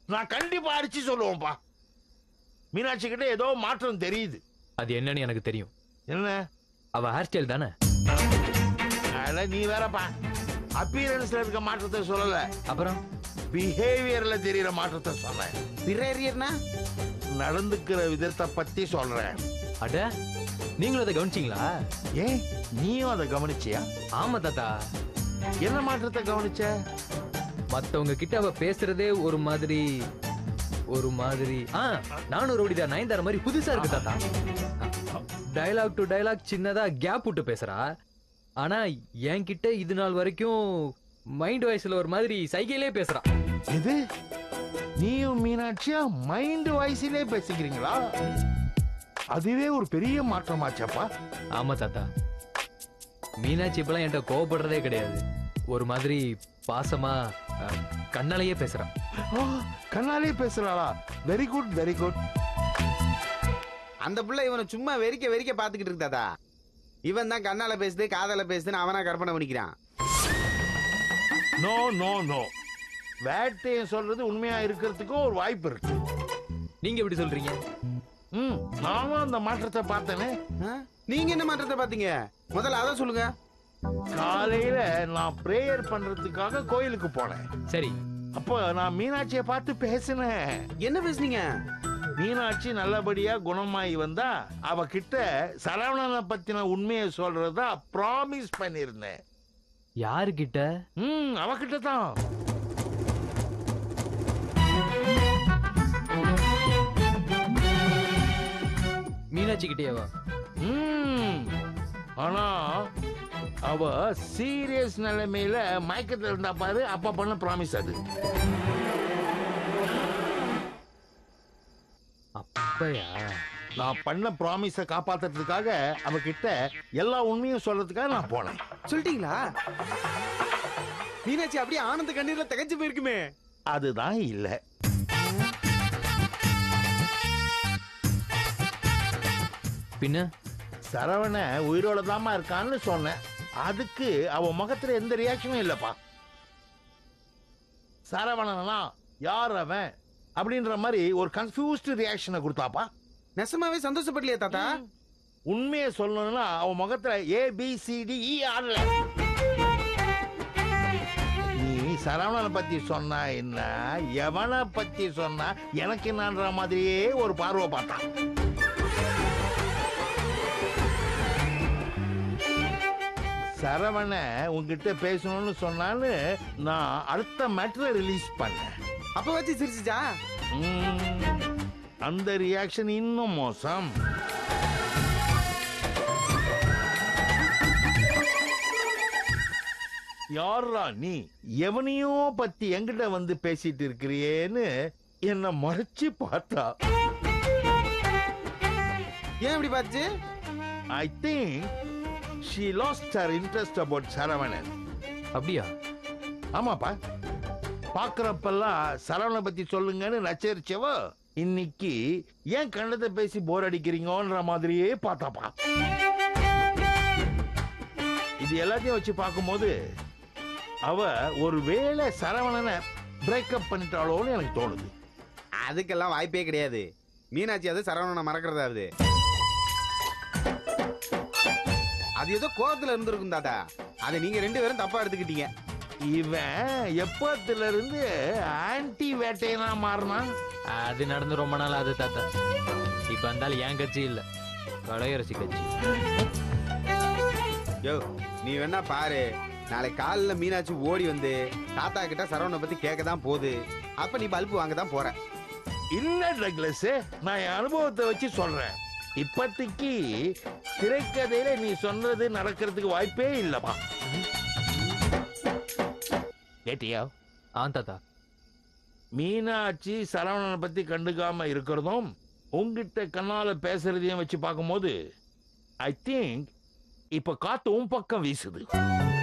நான் கண்டிப்பா அடிச்சு சொல்லுவேன்ப்பா மீனாட்சி கிட்ட ஏதோ மாற்றம் தெரியுது அது என்னன்னு எனக்கு தெரியும் என்ன அவ ஹேர் ஸ்டைல் தானே அட நீ வேறப்பா அப்பியரன்ஸ்ல இருக்க மாற்றத்தை சொல்லல அப்புறம் பிஹேவியர்ல தெரியற மாற்றத்தை சொன்னேன் பிறேரியர்னா நடந்துக்கிற விதத்தை பத்தி சொல்றேன் அட நீங்களும் அதை கவனிச்சீங்களா ஏன் நீயும் அதை கவனிச்சியா ஆமா தாத்தா என்ன மாற்றத்தை கவனிச்ச மத்தவங்க கிட்ட அவ பேசுறதே ஒரு மாதிரி ஒரு மாதிரி ஆ நானும் ரோடிதா நயன்தார மாதிரி புதுசா இருக்கு தாத்தா டயலாக் டு டயலாக் சின்னதா கேப் விட்டு பேசுறா ஆனா என்கிட்ட இது நாள் வரைக்கும் மைண்ட் வாய்ஸ்ல ஒரு மாதிரி சைகையிலே பேசுறா இது நீயும் மீனாட்சியா மைண்ட் வாய்ஸிலே பேசிக்கிறீங்களா அதுவே ஒரு பெரிய மாற்றமாச்சப்பா ஆமா தாத்தா மீனாட்சி இப்பெல்லாம் என்கிட்ட கோவப்படுறதே கிடையாது ஒரு மாதிரி பாசமா அஹ், கண்ணாலேயே பேசுறா ஆ, கண்ணாலே பேசுறாளா வெரி குட் வெரி குட் அந்த புள்ள இவனை சும்மா வெறிக்க வெறிக்க பாத்துக்கிட்டு இருந்தாதா இவன் தான் கண்ணால பேசுது காதால பேசுதுன்னு அவனா கற்பனை பண்ணிக்கிறான் நோ நோ நோ வேட்டையன் சொல்றது உண்மையா இருக்கிறதுக்கும் ஒரு வாய்ப்பு இருக்கு நீங்க எப்படி சொல்றீங்க ம் நானும் அந்த மாற்றத்தை பார்த்தேனே ஆ? நீங்க என்ன மாற்றத்தை பாத்தீங்க முதல்ல அதை சொல்லுங்க காலையில நான் பிரேயர் பண்றதுக்காக கோயிலுக்கு போனேன் சரி அப்போ நான் மீனாட்சியை பார்த்து பேசினேன் என்ன பேசுனீங்க மீனாட்சி நல்லபடியா குணமாயி வந்தா அவ கிட்ட சரவணனை பத்தின உண்மையை சொல்றதா ப்ராமிஸ் பண்ணிருந்தேன் யாருகிட்ட ம் அவகிட்ட தான் மீனாட்சி கிட்டேவா ம் ஆனா அவ சீரியஸ் நிலைமையில மயக்கத்துல இருந்தா பாரு அப்ப பண்ண ப்ராமிஸ் அது அப்பயா நான் பண்ண ப்ராமிஸ காப்பாத்துறதுக்காக அவகிட்ட எல்லா உண்மையும் சொல்றதுக்காக நான் போனேன் சொல்லிட்டீங்களா மீனாட்சி அப்படியே ஆனந்த கண்ணீர்ல திகைச்சு போயிருக்குமே அதுதான் இல்ல பின்ன சரவண உயிரோட தாமா இருக்கான்னு சொன்னேன் அதுக்கு அவ முகத்துல எந்த ரியாக்ஷனும் இல்லப்பா சரவணனா யார் அவன் அப்படின்ற மாதிரி ஒரு கன்ஃபியூஸ்டு ரியாக்ஷனை கொடுத்தாப்பா நெசமாவே சந்தோஷப்படலையா தாத்தா உண்மையை சொல்லணும்னா அவ முகத்துல A B C D E ஆடல நீ சரவணனை பத்தி சொன்னா என்ன எவனை பத்தி சொன்னா எனக்கு என்னன்ற மாதிரியே ஒரு பார்வை பார்த்தான் சரவண உன்கிட்ட பேசணும்னு சொன்னான்னு நான் அடுத்த மேட்டரை ரிலீஸ் பண்ணேன் அப்ப வச்சு சிரிச்சுச்சா ம், அந்த ரியாக்ஷன் இன்னும் மோசம் யாரா நீ எவனையோ பத்தி என்கிட்ட வந்து பேசிட்டு இருக்கிறியேன்னு என்ன மறைச்சு பார்த்தா ஏன் இப்படி பாத்துச்சு I think she lost her interest about Saravanan அப்படியா ஆமாப்பா பாக்குறப்பெல்லாம் சரவணை பத்தி சொல்லுங்கன்னு நச்சரிச்சவ இன்னைக்கு ஏன் கண்ணத்தை பேசி போர் அடிக்கிறீங்கன்ற மாதிரியே பார்த்தாப்பா இது எல்லாத்தையும் வச்சு பார்க்கும்போது அவ ஒரு வேளை சரவணனை பிரேக்கப் பண்ணிட்டாளோன்னு எனக்கு தோணுது அதுக்கெல்லாம் வாய்ப்பே கிடையாது மீனாட்சி அது சரவணனை மறக்கிறதாவது அது ஏதோ கோவத்துல இருந்திருக்கும் தாத்தா அதை நீங்க ரெண்டு பேரும் தப்பா எடுத்துக்கிட்டீங்க இவன் எப்பத்துல இருந்து ஆன்டி வேட்டையனா மாறினான் அது நடந்து ரொம்ப நாள் ஆகுது தாத்தா இப்ப இருந்தாலும் என் கட்சி இல்ல கடையரசி கட்சி யோ நீ வேணா பாரு நாளைக்கு காலைல மீனாட்சி ஓடி வந்து தாத்தா கிட்ட சரவணனை பத்தி கேட்க தான் போகுது அப்ப நீ பல்பு வாங்க தான் போற இல்ல டக்ளஸ் நான் என் அனுபவத்தை வச்சு சொல்றேன் இப்போதைக்கு திரைக்கதையில நீ சொன்னது நடக்கிறதுக்கு வாய்ப்பே இல்லப்பா கேட்டியா ஆ தாத்தா மீனாட்சி சரவணனை பத்தி கண்டுக்காம இருக்கிறதும் உங்ககிட்ட கண்ணால பேசுறதையும் வச்சு பார்க்கும்போது ஐ திங்க் இப்ப காத்து உன் பக்கம் வீசுது